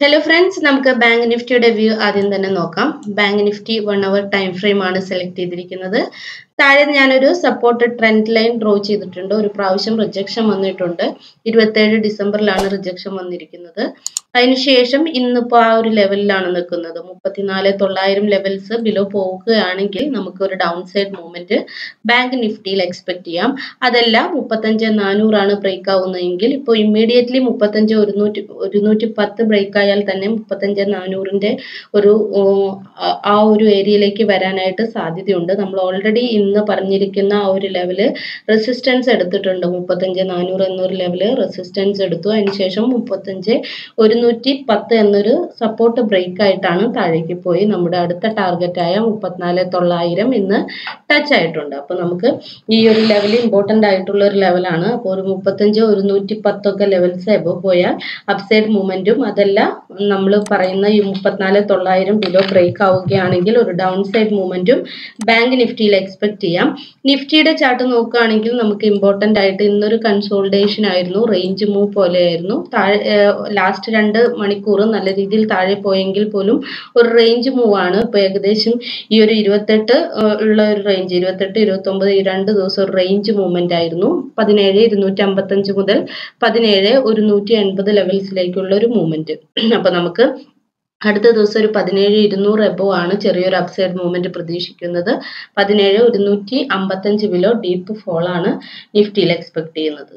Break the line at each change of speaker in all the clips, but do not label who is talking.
hello friends നമുക്ക് bank നിഫ്റ്റിയുടെ view ആദ്യം തന്നെ നോക്കാം bank Nifty one hour time frame ആണ് സെലക്ട് ചെയ്തിരിക്കുന്നത് താഴെ ഞാനൊരു സപ്പോർട്ട് ട്രെൻഡ് ലൈൻ ഡ്രോ ചെയ്തിട്ടുണ്ട് ഒരു പ്രാവശ്യം റിജക്ഷൻ വന്നിട്ടുണ്ട് ഇരുപത്തേഴ് ഡിസംബറിലാണ് റിജക്ഷൻ വന്നിരിക്കുന്നത് അതിനുശേഷം ഇന്നിപ്പോൾ ആ ഒരു ലെവലിലാണ് നിൽക്കുന്നത് മുപ്പത്തിനാല് തൊള്ളായിരം ലെവൽസ് ബിലോ പോവുകയാണെങ്കിൽ നമുക്ക് ഒരു ഡൗൺ സൈഡ് മൂവ്മെന്റ് ബാങ്ക് നിഫ്റ്റിയിൽ എക്സ്പെക്ട് ചെയ്യാം അതല്ല മുപ്പത്തഞ്ച് നാനൂറാണ് ബ്രേക്ക് ആവുന്നതെങ്കിൽ ഇപ്പോൾ ഇമ്മീഡിയറ്റ്ലി മുപ്പത്തഞ്ച് ഒരുന്നൂറ്റി ഒരുന്നൂറ്റി പത്ത് ബ്രേക്ക് ആയാൽ തന്നെ മുപ്പത്തഞ്ച് നാനൂറിന്റെ ഒരു ആ ഒരു ഏരിയയിലേക്ക് വരാനായിട്ട് സാധ്യതയുണ്ട് നമ്മൾ ഓൾറെഡി ഇന്ന് പറഞ്ഞിരിക്കുന്ന ആ ഒരു ലെവല് റെസിസ്റ്റൻസ് എടുത്തിട്ടുണ്ട് മുപ്പത്തഞ്ച് നാനൂറ് എന്നൊരു ലെവല് റെസിസ്റ്റൻസ് എടുത്തു അതിനുശേഷം മുപ്പത്തഞ്ച് ഒരുന്നൂറ്റി പത്ത് എന്നൊരു സപ്പോർട്ട് ബ്രേക്ക് ആയിട്ടാണ് താഴേക്ക് പോയി നമ്മുടെ അടുത്ത ടാർഗറ്റ് ആയ മുപ്പത്തിനാല് തൊള്ളായിരം ഇന്ന് ടച്ച് ആയിട്ടുണ്ട് അപ്പോൾ നമുക്ക് ഈ ഒരു ലെവൽ ഇമ്പോർട്ടൻ്റ് ആയിട്ടുള്ള ഒരു ലെവലാണ് അപ്പോൾ ഒരു മുപ്പത്തഞ്ച് ഒരുന്നൂറ്റി പത്തൊക്കെ ലെവൽസ് എബോ പോയാൽ അപ്സൈഡ് മൂവ്മെന്റും അതല്ല നമ്മൾ പറയുന്ന ഈ മുപ്പത്തിനാല് തൊള്ളായിരം ബിലോ ബ്രേക്ക് ആവുകയാണെങ്കിൽ ഒരു ഡൗൺ സൈഡ് മൂവ്മെന്റും ബാങ്ക് നിഫ്റ്റിയിൽ എക്സ്പെക്ട് ചെയ്യാം നിഫ്റ്റിയുടെ ചാർട്ട് നോക്കുകയാണെങ്കിൽ നമുക്ക് ഇമ്പോർട്ടൻ്റ് ആയിട്ട് ഇന്നൊരു കൺസോൾട്ടേഷൻ ആയിരുന്നു റേഞ്ച് മൂവ് പോലെയായിരുന്നു താഴെ ലാസ്റ്റ് രണ്ട് മണിക്കൂർ നല്ല രീതിയിൽ താഴെ പോയെങ്കിൽ പോലും ഒരു റേഞ്ച് മൂവ് ആണ് ഇപ്പോൾ ഏകദേശം ഈ ഒരു ഇരുപത്തെട്ട് ഉള്ള ഒരു റേഞ്ച് ഇരുപത്തെട്ട് ഇരുപത്തൊമ്പത് ഈ രണ്ട് ദിവസം ഒരു റേഞ്ച് മൂവ്മെന്റ് ആയിരുന്നു പതിനേഴ് ഇരുന്നൂറ്റി അമ്പത്തഞ്ച് മുതൽ പതിനേഴ് ഒരുന്നൂറ്റി എൺപത് ലെവൽസിലേക്കുള്ള ഒരു മൂവ്മെന്റ് അപ്പൊ നമുക്ക് അടുത്ത ദിവസം ഒരു പതിനേഴ് ഇരുന്നൂറ് എബോ ആണ് ചെറിയൊരു അപ്സൈഡ് മൂവ്മെന്റ് പ്രതീക്ഷിക്കുന്നത് പതിനേഴ് ഒരുന്നൂറ്റി അമ്പത്തഞ്ച് ബിലോ ഡീപ്പ് ഫോൾ ആണ് നിഫ്റ്റിയിൽ എക്സ്പെക്ട് ചെയ്യുന്നത്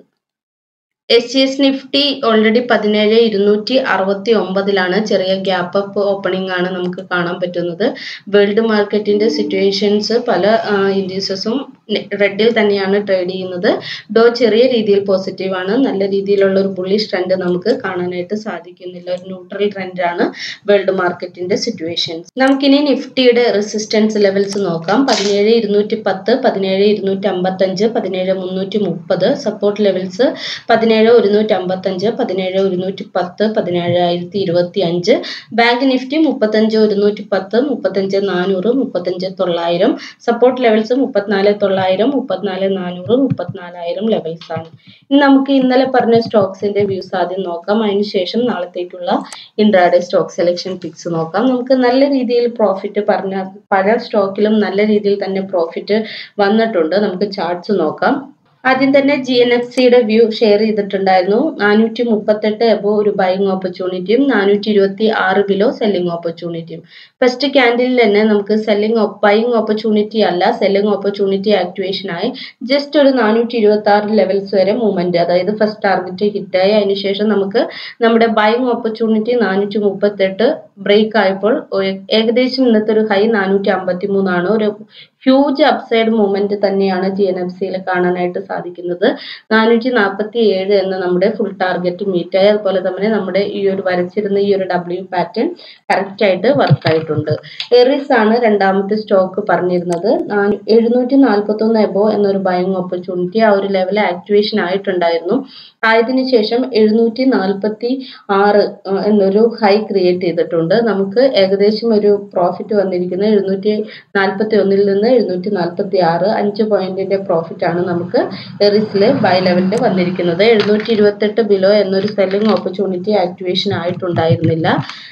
എസ് സി എസ് നിഫ്റ്റി ഓൾറെഡി പതിനേഴ് ഇരുന്നൂറ്റി അറുപത്തി ഒമ്പതിലാണ് ചെറിയ ഗ്യാപ്പ് അപ്പ് ഓപ്പണിംഗ് ആണ് നമുക്ക് കാണാൻ പറ്റുന്നത് വേൾഡ് മാർക്കറ്റിന്റെ സിറ്റുവേഷൻസ് പല ഇൻഡ്യൂസസും റെഡിൽ തന്നെയാണ് ട്രേഡ് ചെയ്യുന്നത് ഡോ ചെറിയ രീതിയിൽ പോസിറ്റീവ് ആണ് നല്ല രീതിയിലുള്ള ഒരു ബുള്ളിഷ് ട്രെൻഡ് നമുക്ക് കാണാനായിട്ട് സാധിക്കുന്നില്ല ഒരു ന്യൂട്രൽ ട്രെൻഡ് ആണ് വേൾഡ് മാർക്കറ്റിന്റെ സിറ്റുവേഷൻസ് നമുക്കിനി നിഫ്റ്റിയുടെ റെസിസ്റ്റൻസ് ലെവൽസ് നോക്കാം പതിനേഴ് ഇരുന്നൂറ്റി പത്ത് പതിനേഴ് ഇരുന്നൂറ്റി അമ്പത്തഞ്ച് പതിനേഴ് മുന്നൂറ്റി മുപ്പത് സപ്പോർട്ട് ലെവൽസ് പതിനേഴ് ഒരുന്നൂറ്റി അമ്പത്തഞ്ച് പതിനേഴ് ഒരുന്നൂറ്റി പത്ത് പതിനേഴായിരത്തി ഇരുപത്തി അഞ്ച് ബാങ്ക് നിഫ്റ്റി മുപ്പത്തഞ്ച് ഒരുന്നൂറ്റി പത്ത് മുപ്പത്തഞ്ച് നാനൂറ് മുപ്പത്തഞ്ച് തൊള്ളായിരം സപ്പോർട്ട് ലെവൽസ് മുപ്പത്തിനാല് തൊള്ളായിരം മുപ്പത്തിനാല് നാനൂറ് മുപ്പത്തിനാലായിരം ലെവൽസ് ആണ് ഇനി നമുക്ക് ഇന്നലെ പറഞ്ഞ സ്റ്റോക്സിന്റെ വ്യൂസ് ആദ്യം നോക്കാം അതിനുശേഷം നാളത്തേക്കുള്ള ഇൻട്രാഡേ സ്റ്റോക്ക് സെലക്ഷൻ പിക്സ് നോക്കാം നമുക്ക് നല്ല രീതിയിൽ പ്രോഫിറ്റ് പറഞ്ഞ പല സ്റ്റോക്കിലും നല്ല രീതിയിൽ തന്നെ പ്രോഫിറ്റ് വന്നിട്ടുണ്ട് നമുക്ക് ചാർട്ട്സ് നോക്കാം ആദ്യം തന്നെ ജി എൻ എഫ് സിയുടെ വ്യൂ ഷെയർ ചെയ്തിട്ടുണ്ടായിരുന്നു നാനൂറ്റി മുപ്പത്തെട്ട് എബോ ഒരു ബൈങ് ഓപ്പർച്യൂണിറ്റിയും നാനൂറ്റി ഇരുപത്തി ആറ് ബിലോ സെല്ലിംഗ് ഓപ്പർച്യൂണിറ്റിയും ഫസ്റ്റ് ക്യാൻഡിലിൽ തന്നെ നമുക്ക് സെല്ലിംഗ് ബൈങ് ഓപ്പർച്യൂണിറ്റി അല്ല സെല്ലിംഗ് ഓപ്പർച്യൂണിറ്റി ആക്ടിവേഷൻ ആയി ജസ്റ്റ് ഒരു നാനൂറ്റി ഇരുപത്തി ആറ് ലെവൽസ് വരെ മൂവ്മെന്റ് അതായത് ഫസ്റ്റ് ടാർഗറ്റ് ഹിറ്റായി അതിനുശേഷം നമുക്ക് നമ്മുടെ ബൈങ് ഓപ്പർച്യൂണിറ്റി നാനൂറ്റി മുപ്പത്തെട്ട് ബ്രേക്ക് ആയപ്പോൾ ഏകദേശം ഇന്നത്തെ ഒരു ഹൈ നാനൂറ്റി അമ്പത്തി മൂന്നാണ് ഒരു ഹ്യൂജ് അപ്സൈഡ് മൂവ്മെന്റ് തന്നെയാണ് ജി എൻ എഫ് സിയിൽ കാണാനായിട്ട് സാധിക്കുന്നത് നാനൂറ്റി നാൽപ്പത്തി ഏഴ് എന്ന നമ്മുടെ ഫുൾ ടാർഗറ്റ് മീറ്റ് ആയി അതുപോലെ തന്നെ നമ്മുടെ ഈ ഒരു വരച്ചിരുന്ന ഈ ഒരു ഡബ്ല്യു പാറ്റേൺ കറക്റ്റ് ആയിട്ട് വർക്ക് ആയിട്ടുണ്ട് എറിസ് ആണ് രണ്ടാമത്തെ സ്റ്റോക്ക് പറഞ്ഞിരുന്നത് എഴുന്നൂറ്റി നാൽപ്പത്തി ഒന്ന് എബോ എന്നൊരു ബൈങ് ഓപ്പർച്യൂണിറ്റി ആ ഒരു ലെവൽ ആക്ടിവേഷൻ ആയിട്ടുണ്ടായിരുന്നു ആയതിനു ശേഷം എഴുന്നൂറ്റി നാൽപ്പത്തി ആറ് എന്നൊരു ഹൈ ക്രിയേറ്റ് ചെയ്തിട്ടുണ്ട് നമുക്ക് ഏകദേശം ഒരു പ്രോഫിറ്റ് വന്നിരിക്കുന്നത് എഴുന്നൂറ്റി നാൽപ്പത്തി ഒന്നിൽ നിന്ന് എഴുന്നൂറ്റി നാൽപ്പത്തി ആറ് അഞ്ച് പോയിന്റിന്റെ പ്രോഫിറ്റ് ആണ് നമുക്ക് എറിസിൽ ബൈ ലെവലിൽ വന്നിരിക്കുന്നത് എഴുന്നൂറ്റി ഇരുപത്തെട്ട് ബിലോ എന്നൊരു സെല്ലിംഗ് ഓപ്പർച്യൂണിറ്റി ആക്ടിവേഷൻ ആയിട്ടുണ്ടായിരുന്നില്ല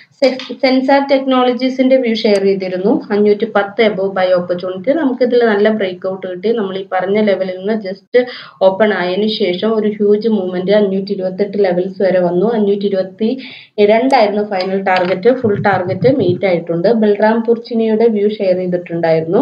സെൻസാർ ടെക്നോളജീസിന്റെ വ്യൂ ഷെയർ ചെയ്തിരുന്നു അഞ്ഞൂറ്റി പത്ത് എബോ ബൈ ഓപ്പർച്യൂണിറ്റി നമുക്ക് ഇതിൽ നല്ല ബ്രേക്ക് ഔട്ട് കിട്ടി നമ്മൾ ഈ പറഞ്ഞ ലെവലിൽ നിന്ന് ജസ്റ്റ് ഓപ്പൺ ആയതിനു ശേഷം ഒരു ഹ്യൂജ് മൂവ്മെന്റ് അഞ്ഞൂറ്റി ഇരുപത്തെട്ട് ലെവൽസ് വരെ വന്നു അഞ്ഞൂറ്റി ഇരുപത്തി രണ്ടായിരുന്നു final target full target meet ആയിട്ടുണ്ട് ബൽറാം പുർച്ചിനിയുടെ വ്യൂ ഷെയർ ചെയ്തിട്ടുണ്ടായിരുന്നു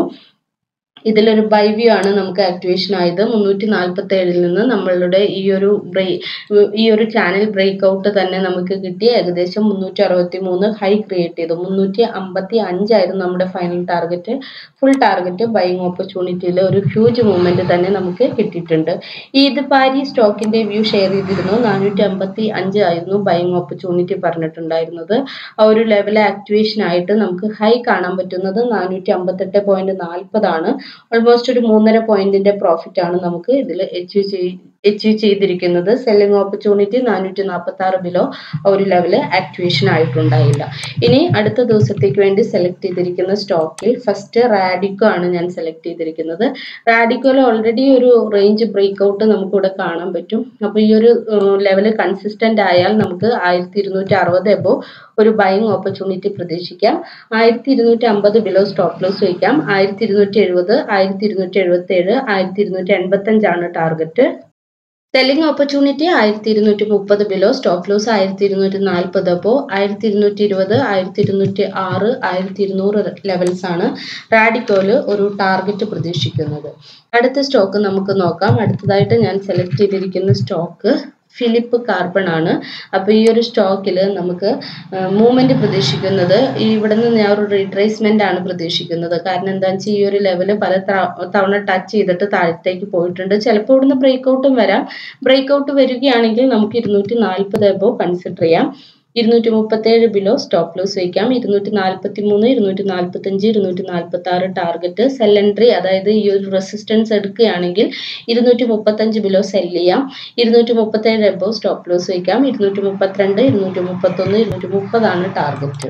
ഇതിലൊരു ബൈ വ്യൂ ആണ് നമുക്ക് ആക്ടിവേഷൻ ആയത് മുന്നൂറ്റി നാൽപ്പത്തി ഏഴിൽ നിന്ന് നമ്മളുടെ ഈ ഒരു ബ്രേ ഈ ഒരു ചാനൽ ബ്രേക്ക് ഔട്ട് തന്നെ നമുക്ക് കിട്ടി ഏകദേശം മുന്നൂറ്റി അറുപത്തി മൂന്ന് ഹൈ ക്രിയേറ്റ് ചെയ്തു മുന്നൂറ്റി അമ്പത്തി അഞ്ചായിരുന്നു നമ്മുടെ final target full target buying ഓപ്പർച്യൂണിറ്റിയിൽ ഒരു ഹ്യൂജ് മൂവ്മെന്റ് തന്നെ നമുക്ക് കിട്ടിയിട്ടുണ്ട് ഈദ് പാരി സ്റ്റോക്കിന്റെ വ്യൂ ഷെയർ ചെയ്തിരുന്നു നാനൂറ്റി അമ്പത്തി അഞ്ച് ആയിരുന്നു ബൈങ് ഓപ്പർച്യൂണിറ്റി പറഞ്ഞിട്ടുണ്ടായിരുന്നത് ആ ഒരു ലെവൽ ആക്ടിവേഷൻ ആയിട്ട് നമുക്ക് ഹൈ കാണാൻ പറ്റുന്നത് നാനൂറ്റി അമ്പത്തെട്ട് പോയിന്റ് നാൽപ്പതാണ് ഓൾമോസ്റ്റ് ഒരു മൂന്നര പോയിന്റിന്റെ പ്രോഫിറ്റ് ആണ് നമുക്ക് ഇതിൽ അച്ചീവ് അച്ചീവ് ചെയ്തിരിക്കുന്നത് സെല്ലിംഗ് ഓപ്പർച്യൂണിറ്റി നാനൂറ്റി നാൽപ്പത്തി ആറ് ബിലോ ഒരു ലെവല് ആക്ടിവേഷൻ ആയിട്ടുണ്ടായില്ല ഇനി അടുത്ത ദിവസത്തേക്ക് വേണ്ടി സെലക്ട് ചെയ്തിരിക്കുന്ന സ്റ്റോക്കിൽ ഫസ്റ്റ് റാഡിക്കോ ആണ് ഞാൻ സെലക്ട് ചെയ്തിരിക്കുന്നത് റാഡിക്കോയിൽ ഓൾറെഡി ഒരു റേഞ്ച് ബ്രേക്ക് ഔട്ട് നമുക്കിവിടെ കാണാൻ പറ്റും അപ്പോൾ ഈ ഒരു ലെവല് കൺസിസ്റ്റന്റ് ആയാൽ നമുക്ക് ആയിരത്തി ഇരുന്നൂറ്റി അറുപത് എബോ ഒരു ബൈങ് ഓപ്പർച്യൂണിറ്റി പ്രതീക്ഷിക്കാം ആയിരത്തി ഇരുന്നൂറ്റി അമ്പത് ബിലോ സ്റ്റോപ്പ് ലോസ് വയ്ക്കാം ആയിരത്തി ഇരുന്നൂറ്റി എഴുപത് ആയിരത്തി ഇരുന്നൂറ്റി എഴുപത്തി ഏഴ് ആയിരത്തി ഇരുന്നൂറ്റി എൺപത്തി അഞ്ചാണ് ടാർഗറ്റ് സെല്ലിംഗ് ഓപ്പർച്യൂണിറ്റി ആയിരത്തി ഇരുന്നൂറ്റി മുപ്പത് ബിലോ സ്റ്റോപ്പ് ലോസ് ആയിരത്തി ഇരുന്നൂറ്റി നാൽപ്പത് അപ്പോൾ ആയിരത്തി ഇരുന്നൂറ്റി ഇരുപത് ആയിരത്തി ഇരുന്നൂറ്റി ആറ് ആയിരത്തി ഇരുന്നൂറ് ലെവൽസ് ആണ് റാഡിക്കോല് ഒരു ടാർഗറ്റ് പ്രതീക്ഷിക്കുന്നത് അടുത്ത സ്റ്റോക്ക് നമുക്ക് നോക്കാം അടുത്തതായിട്ട് ഞാൻ സെലക്ട് ചെയ്തിരിക്കുന്ന സ്റ്റോക്ക് ഫിലിപ്പ് കാർബൺ ആണ് അപ്പോൾ ഈ ഒരു സ്റ്റോക്കിൽ നമുക്ക് മൂവ്മെന്റ് പ്രതീക്ഷിക്കുന്നത് ഈ ഇവിടെ നിന്ന് ഞാൻ ഒരു റീട്രേസ്മെന്റ് ആണ് പ്രതീക്ഷിക്കുന്നത് കാരണം എന്താണെന്ന് വെച്ചാൽ ഈ ഒരു ലെവല് പല ത- തവണ ടച്ച് ചെയ്തിട്ട് താഴത്തേക്ക് പോയിട്ടുണ്ട് ചിലപ്പോൾ ഇവിടുന്ന് ബ്രേക്ക് ഔട്ടും വരാം ബ്രേക്ക് ഔട്ട് വരികയാണെങ്കിൽ നമുക്ക് ഇരുന്നൂറ്റി നാൽപ്പത് എബോ കൺസിഡർ ചെയ്യാം ഇരുന്നൂറ്റി മുപ്പത്തേഴ് ബിലോ സ്റ്റോപ്പ് ലോസ് വയ്ക്കാം ഇരുന്നൂറ്റി നാൽപ്പത്തി മൂന്ന് ഇരുന്നൂറ്റി നാൽപ്പത്തി അഞ്ച് ഇരുന്നൂറ്റി നാൽപ്പത്തി ആറ് ടാർഗറ്റ് സെൽ എൻട്രി അതായത് ഈ ഒരു റെസിസ്റ്റൻസ് എടുക്കുകയാണെങ്കിൽ ഇരുന്നൂറ്റി മുപ്പത്തഞ്ച് ബിലോ സെൽ ചെയ്യാം ഇരുന്നൂറ്റി മുപ്പത്തേഴ് എബോ സ്റ്റോപ്പ് ലോസ് വയ്ക്കാം ഇരുന്നൂറ്റി മുപ്പത്തിരണ്ട് ഇരുന്നൂറ്റി മുപ്പത്തൊന്ന് ഇരുന്നൂറ്റി മുപ്പതാണ് ടാർഗറ്റ്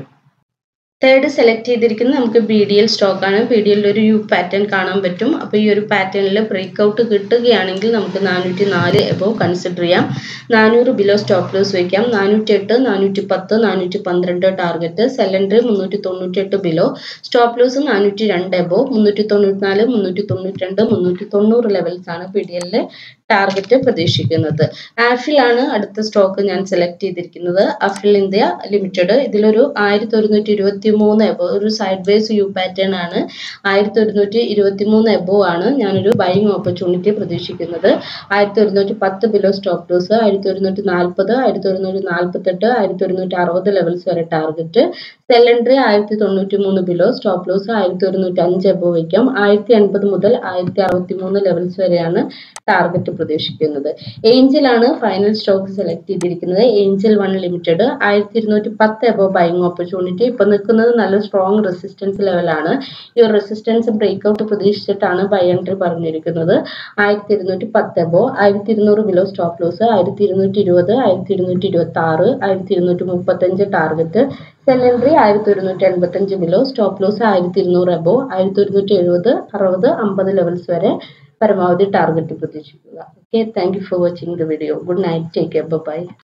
തേർഡ് സെലക്ട് ചെയ്തിരിക്കുന്നത് നമുക്ക് ബി ഡി എൽ സ്റ്റോക്കാണ് ബി ഡി എല്ലിൽ ഒരു യു പാറ്റേൺ കാണാൻ പറ്റും അപ്പോൾ ഈ ഒരു പാറ്റേണിൽ ബ്രേക്ക് ഔട്ട് കിട്ടുകയാണെങ്കിൽ നമുക്ക് നാനൂറ്റി നാല് എബോ കൺസിഡർ ചെയ്യാം നാനൂറ് ബിലോ സ്റ്റോപ്പ് ലോസ് വയ്ക്കാം നാനൂറ്റി എട്ട് നാനൂറ്റി പത്ത് നാനൂറ്റി പന്ത്രണ്ട് ടാർഗറ്റ് സെലൻഡർ മുന്നൂറ്റി തൊണ്ണൂറ്റി എട്ട് ബിലോ സ്റ്റോപ്പ് ലോസ് നാനൂറ്റി രണ്ട് എബോ മുന്നൂറ്റി തൊണ്ണൂറ്റി നാല് മുന്നൂറ്റി തൊണ്ണൂറ്റി രണ്ട് മുന്നൂറ്റി തൊണ്ണൂറ് ലെവൽസ് ആണ് ബി ഡി എല്ലിൽ ടാർഗറ്റ് പ്രതീക്ഷിക്കുന്നത് ആഫിലാണ് അടുത്ത സ്റ്റോക്ക് ഞാൻ സെലക്ട് ചെയ്തിരിക്കുന്നത് അഫിൽ ഇന്ത്യ ലിമിറ്റഡ് ഇതിലൊരു ആയിരത്തി ഒരുന്നൂറ്റി ഇരുപത്തി മൂന്ന് എബോ ഒരു സൈഡ് വേസ് യു പാറ്റേൺ ആണ് ആയിരത്തി ഒരുന്നൂറ്റി ഇരുപത്തി മൂന്ന് എബോ ആണ് ഞാനൊരു ബൈങ് ഓപ്പർച്യൂണിറ്റി പ്രതീക്ഷിക്കുന്നത് ആയിരത്തി ഒരുന്നൂറ്റി പത്ത് ബിലോ സ്റ്റോപ്പ് ലോസ് ആയിരത്തി ഒരുന്നൂറ്റി നാൽപ്പത് ആയിരത്തി ഒരുന്നൂറ്റി നാൽപ്പത്തെട്ട് ആയിരത്തി ഒരുന്നൂറ്റി അറുപത് ലെവൽസ് വരെ ടാർഗറ്റ് സെൽ എൻട്രി ആയിരത്തി തൊണ്ണൂറ്റി മൂന്ന് ബിലോ സ്റ്റോപ്പ് ലോസ് ആയിരത്തി ഒരുന്നൂറ്റി അഞ്ച് എബോ വയ്ക്കാം ആയിരത്തി എൺപത് മുതൽ ആയിരത്തി അറുപത്തി മൂന്ന് ലെവൽസ് വരെയാണ് ടാർഗറ്റ് പ്രതീക്ഷിക്കുന്നത് ഏഞ്ചലാണ് ഫൈനൽ സ്റ്റോക്ക് സെലക്ട് ചെയ്തിരിക്കുന്നത് ഏഞ്ചൽ വൺ ലിമിറ്റഡ് ആയിരത്തി ഇരുന്നൂറ്റി പത്ത് എബോ ബൈങ് ഓപ്പർച്യൂണിറ്റി ഇപ്പൊ നിൽക്കുന്നത് നല്ല സ്ട്രോങ് റെസിസ്റ്റൻസ് ലെവലാണ് ഈ ഒരു റെസിസ്റ്റൻസ് ബ്രേക്ക് ഔട്ട് പ്രതീക്ഷിച്ചിട്ടാണ് ബൈ എൻട്രി പറഞ്ഞിരിക്കുന്നത് ആയിരത്തി ഇരുന്നൂറ്റി പത്ത് എബോ ആയിരത്തി ഇരുന്നൂറ് ബിലോ സ്റ്റോപ്പ് ലോസ് ആയിരത്തി ഇരുന്നൂറ്റി ഇരുപത് ആയിരത്തി ഇരുന്നൂറ്റി ഇരുപത്തി ആറ് ആയിരത്തി ഇരുന്നൂറ്റി മുപ്പത്തഞ്ച് ടാർഗറ്റ് സെൽ എൻട്രി ആയിരത്തി ഒരുന്നൂറ്റി എൺപത്തഞ്ച് ബിലോ സ്റ്റോപ്പ് ലോസ് ആയിരത്തി ഇരുന്നൂറ് എബോ ആയിരത്തി ഒരുന്നൂറ്റി എഴുപത് അറുപത് അമ്പത് ലെവൽസ് വരെ പരമാവധി ടാർഗറ്റ് പ്രതീക്ഷിക്കുക okay thank you for watching the video good night take care by